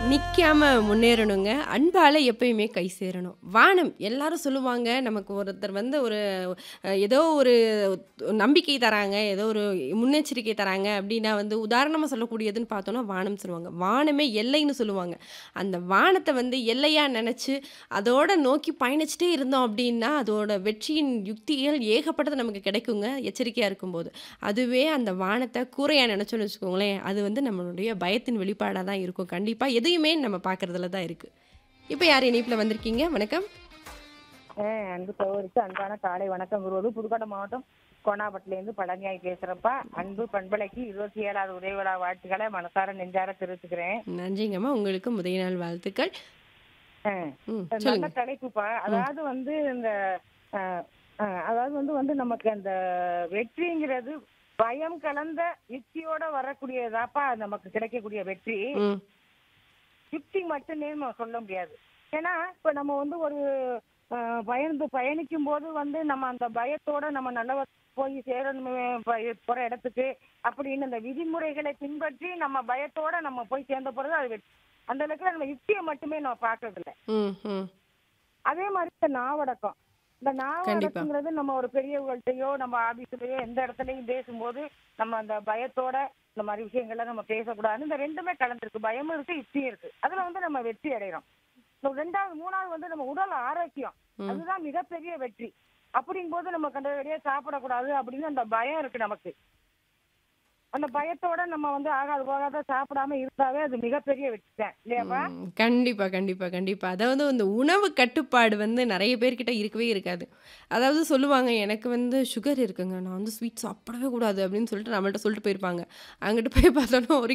நிக்காம முன்னேறணுங்க. அன்பால எப்பயுமே கை சேரணும். வானம் எல்லாரும் சொல்லுவாங்க, நமக்கு ஒருத்தர் வந்து ஒரு அ ஏதோ ஒரு நம்பிக்கை தராங்க, ஏதோ ஒரு முன்னெச்சரிக்கை தராங்க அப்டின்னா வந்து உதாரணமா சொல்லக்கூடியதுன்னு பார்த்தோம்னா, வானம் சொல்லுவாங்க. வானமே எல்லைன்னு சொல்லுவாங்க. அந்த வானத்த வந்து எல்லையா நெனச்சு, அதோட நோக்கி பயணிச்சுட்டே இருந்தோம் அப்டின்னா, அதோட வெற்றியின் யுக்திகள் ஏகப்பட்டது நமக்கு கிடைக்குங்க, எச்சரிக்கையா இருக்கும்போது. அதுவே அந்த வானத்த கூரையா நெனச்சோம்னு வச்சுக்கோங்களேன், அது வந்து நம்மளுடைய பயத்தின் வெளிப்பாடா தான் இருக்கும். கண்டிப்பா எதையுமே நம்ம பார்க்கறதுல தான் இருக்கு. இப்ப யார் இணைப்புல வந்திருக்கீங்க? வணக்கம். ஆ, அன்பு சகோதரிக்கு அன்பான காலை வணக்கம் கூறுவது புதுக்கோட்டை மாவட்டம் கோனாபட்டிலேருந்து பழனியாய் பேசுறப்பா அன்பு பண்பலைக்கு இருபத்தி ஏழாவது உதவி விழா வாழ்த்துக்களை மனசார நெஞ்சார தெரிவிச்சுக்கிறேன் நன்றிங்கம்மா. உங்களுக்கு முதல் நாள் வாழ்த்துக்கள். ஆ, ம். நல்ல சொல்லுங்க. தலைப்புப்பா அதாவது வந்து இந்த ஆ, ஆ, அதாவது வந்து வந்து நமக்கு அந்த வெற்றிங்கிறது பயம் கலந்த யுக்தியோட வரக்கூடியதாப்பா நமக்கு கிடைக்கக்கூடிய வெற்றி ம். யுக்தி மட்டுமே நம்ம சொல்ல முடியாது ஏன்னா இப்ப நம்ம வந்து ஒரு அஹ், பயந்து பயணிக்கும் போது வந்து நம்ம அந்த பயத்தோட நம்ம நல்ல போய் சேரணுமே பய- போற இடத்துக்கு அப்படின்னு அந்த விதிமுறைகளை பின்பற்றி நம்ம பயத்தோட நம்ம போய் சேர்ந்த போறது அது வெற்றி. அந்த இடத்துல நம்ம யுக்தியை மட்டுமே நம்ம பார்க்கறது இல்ல ம். ம். அதே மாதிரி இந்த நாவடக்கம் இந்த கண்டிப்பா. நாவடக்கங்கிறது நம்ம ஒரு பெரியவங்கள்ட்டயோ நம்ம ஆபீஸ்லயோ எந்த இடத்துலயும் பேசும்போது நம்ம அந்த பயத்தோட இந்த மாதிரி விஷயங்கள்ல நம்ம பேசக்கூடாது இந்த ரெண்டுமே கலந்துருக்கு பயமும் இருக்கு யுக்தியும் இருக்கு அதுல வந்து நம்ம வெற்றி அடைகிறோம் இந்த ரெண்டாவது மூணாவது வந்து நம்ம உடல் ஆரோக்கியம் ம். அதுதான் மிகப்பெரிய வெற்றி அப்படிங்கும்போது நம்ம கண்டபடியே சாப்பிடக்கூடாது அப்படின்னு அந்த பயம் இருக்கு நமக்கு அந்த பயத்தோட நம்ம வந்து ஆகாது போகாத சாப்பிடாம இருந்தாவே அது மிகப்பெரிய வெற்றி தான் இல்லையாப்பா ம். கண்டிப்பா, கண்டிப்பா, கண்டிப்பா. அதாவது இந்த உணவு கட்டுப்பாடு வந்து நெறைய பேர்கிட்ட இருக்கவே இருக்காது. அதாவது சொல்லுவாங்க, "எனக்கு வந்து சுகர் இருக்குங்க. நான் வந்து ஸ்வீட் சாப்பிடவே கூடாது" அப்டின்னு சொல்லிட்டு நம்மள்ட்ட சொல்லிட்டு போயிருப்பாங்க. அங்கிட்டு போய் பார்த்தோம்னா ஒரு